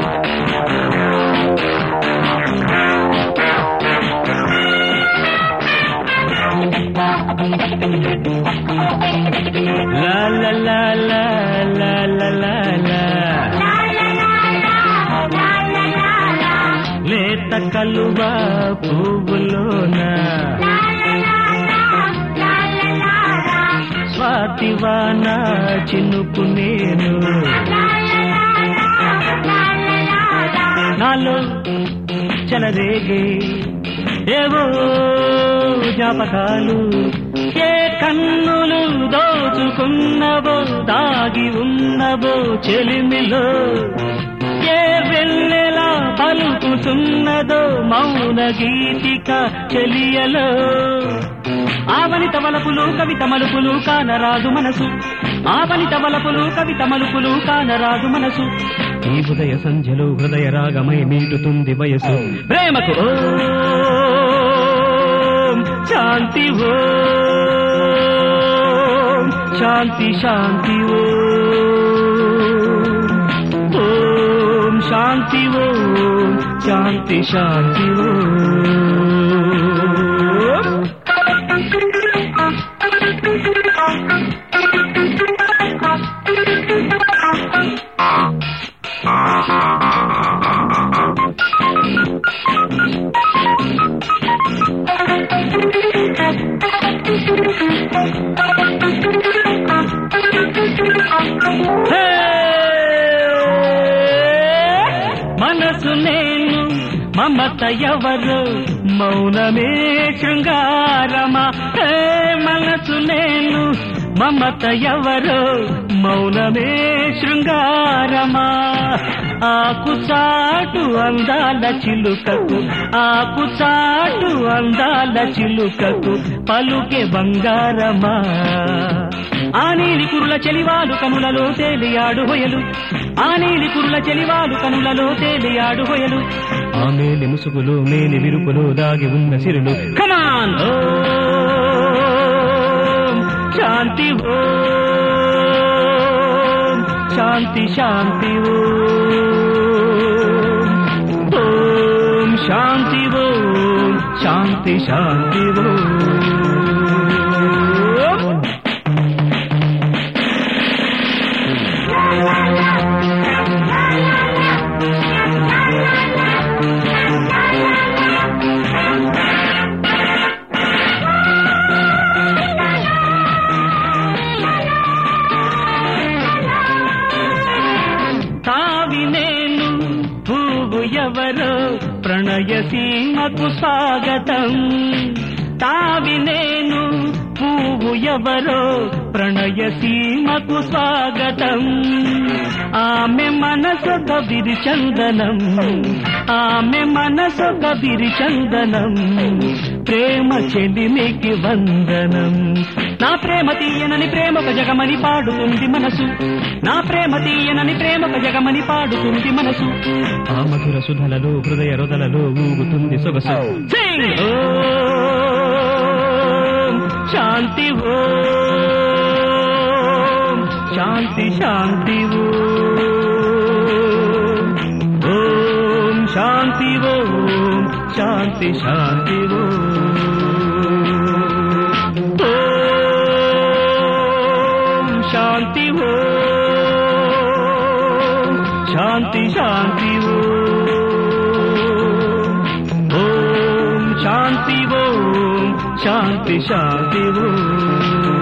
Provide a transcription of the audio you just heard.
లా లా లా లా లా లా లా లా. లేత కలువ పువ్వులోన స్వాతివాన చినుకు నేను నాలో చెలరేగే ఏవో జ్ఞాపకాలు ఏ కన్నులు దోచుకున్నవో దాగి ఉన్నవో చెలిమిలో ఏ వెన్నెలా పలుకుతున్నదో మౌన గీతిక చెలియలో ఆవనిత వలపులు కవిత మలుపులు కానరాదు మనసు ఆవనిత వలపులు కవిత మలుపులు కానరాదు మనసు ఈ ఉదయ సంధ్యలో హృదయ రాగమై మీటుతుంది వయసు ప్రేమకు ఓం శాంతి ఓం శాంతి శాంతి ఓం ఓం శాంతి ఓం శాంతి శాంతి ఓం హే! మనసు నేను మమత ఎవరు మౌనమే శృంగారమా హే మనసు నేను మమత ఎవరు మౌనమే శృంగారమా ఆకు చాటు అందాల చిలుకకు ఆకు చాటు అందాల చిలుకకు పలుకే బంగారమా ఆ నీలి కురుల చెలివాలు కనులలో తేలియాడు హొయలు ఆ నీలి కురుల చెలివాలు కనులలో తేలియాడు హొయలు ఆ మేలి ముసుగులు మేలి విరుపులు దాగి ఉన్న సిరులు కమాన్ శాంతి ఓం శాంతి శాంతి ఓం ఓం శాంతి ఓం శాంతి శాంతి ఓం తావి నేను పువ్వు ఎవరో ప్రణయ సీమకు స్వాగతం తావి నేను పువ్వు ఎవరో ప్రణయ సీమకు స్వాగతం ఆమె మనసు కబిరి చందనం ఆమె మనసు కబిరి చందనం ప్రేమ చెలిమికి వందనం నా ప్రేమ తీయనని ప్రేమక జగమని పాడుతుంది మనసు నా ప్రేమ తీయనని ప్రేమక జగమని పాడుతుంది మనసు ఆ మధుర సుధలలో హృదయ రుదలలో ఊగుతుంది సొగసు Sing! ఓం శాంతి ఓం శాంతి శాంతి ఓం ఓం శాంతి ఓం శాంతి శాంతి ఓం ఓం శాంతి ఓం శాంతి శాంతి ఓం ఓం శాంతి ఓం శాంతి శాంతి ఓం